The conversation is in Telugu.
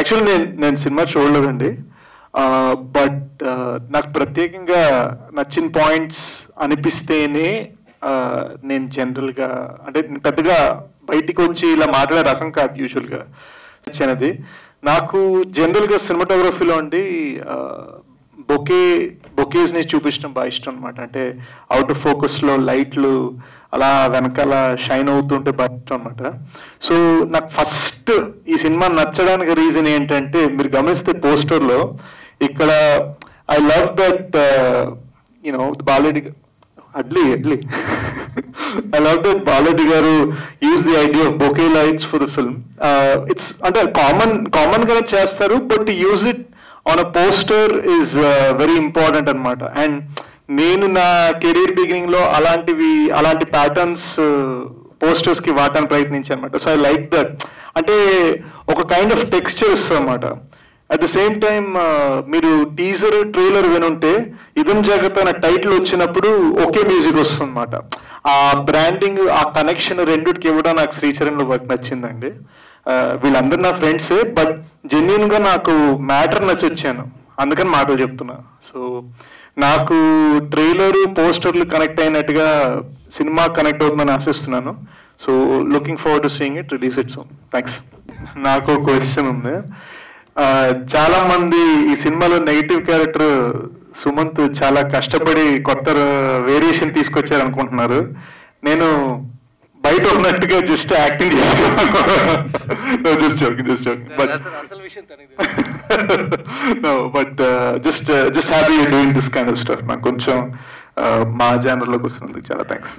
యాక్చువల్లీ నేను నేను సినిమా చూడలేదండి బట్ నాకు ప్రత్యేకంగా నచ్చిన పాయింట్స్ అనిపిస్తేనే uh, నేను జనరల్గా అంటే నేను పెద్దగా బయటికి వచ్చి ఇలా మాట్లాడే రకం కాదు యూజువల్గా నచ్చినది నాకు జనరల్గా సినిమాటోగ్రఫీలో అండి బొకే బొకేస్ని చూపించడం బాగా ఇష్టం అనమాట అంటే అవుట్ ఆఫ్ ఫోకస్లో లైట్లు అలా వెనకాల షైన్ అవుతుంటే బాగా ఇష్టం అనమాట సో నాకు ఫస్ట్ ఈ సినిమా నచ్చడానికి రీజన్ ఏంటంటే మీరు గమనిస్తే పోస్టర్లో ఇక్కడ ఐ లవ్ దట్ యూనో బాలెడ్డి అడ్లీ అడ్లీ I love that Balaji garu use the idea of bokeh lights for the film it's అంటే కామన్ కామన్ గానే చేస్తారు but use it on a poster is very important అనమాట అండ్ నేను నా కెరీర్ బిగినింగ్ లో అలాంటివి అలాంటి ప్యాటర్న్స్ పోస్టర్స్ కి వాడటానికి ప్రయత్నించాను అనమాట సో ఐ లైక్ దట్ అంటే ఒక కైండ్ ఆఫ్ టెక్స్చర్ ఇస్తుంది అనమాట అట్ ద సేమ్ టైం మీరు టీజర్ ట్రైలర్ వినుంటే ఇదం జగత్ అనే టైటిల్ వచ్చినప్పుడు ఒకే మ్యూజిక్ వస్తుంది అనమాట ఆ బ్రాండింగ్ ఆ కనెక్షన్ రెండుకి ఇవ్వడం నాకు శ్రీచరణ్లో వర్క్ నచ్చిందండి ఆ, వీళ్ళందరూ నా ఫ్రెండ్సే బట్ జెన్యున్ గా నాకు మ్యాటర్ నచ్చి వచ్చాను అందుకని మాటలు చెప్తున్నా సో నాకు ట్రైలర్ పోస్టర్లు కనెక్ట్ అయినట్టుగా సినిమా కనెక్ట్ అవుతుందని ఆశిస్తున్నాను so looking forward to seeing it release it so thanks నాకు క్వశ్చన్ ఉంది ఆ, చాలా మంది ఈ సినిమాలో నెగిటివ్ క్యారెక్టర్ సుమంత్ చాలా కష్టపడి కొత్త వేరియేషన్ తీసుకొచ్చారు అనుకుంటున్నారు నేను బయట ఉన్నట్టుగా జస్ట్ యాక్టింగ్ చేస్తాను just joking just joking but అసలు అసలు విషయం తనకి but just just happy doing this kind of stuff నాకు కొంచెం uh, మా జానర్లోకి వస్తున్నందుకు చాలా థ్యాంక్స్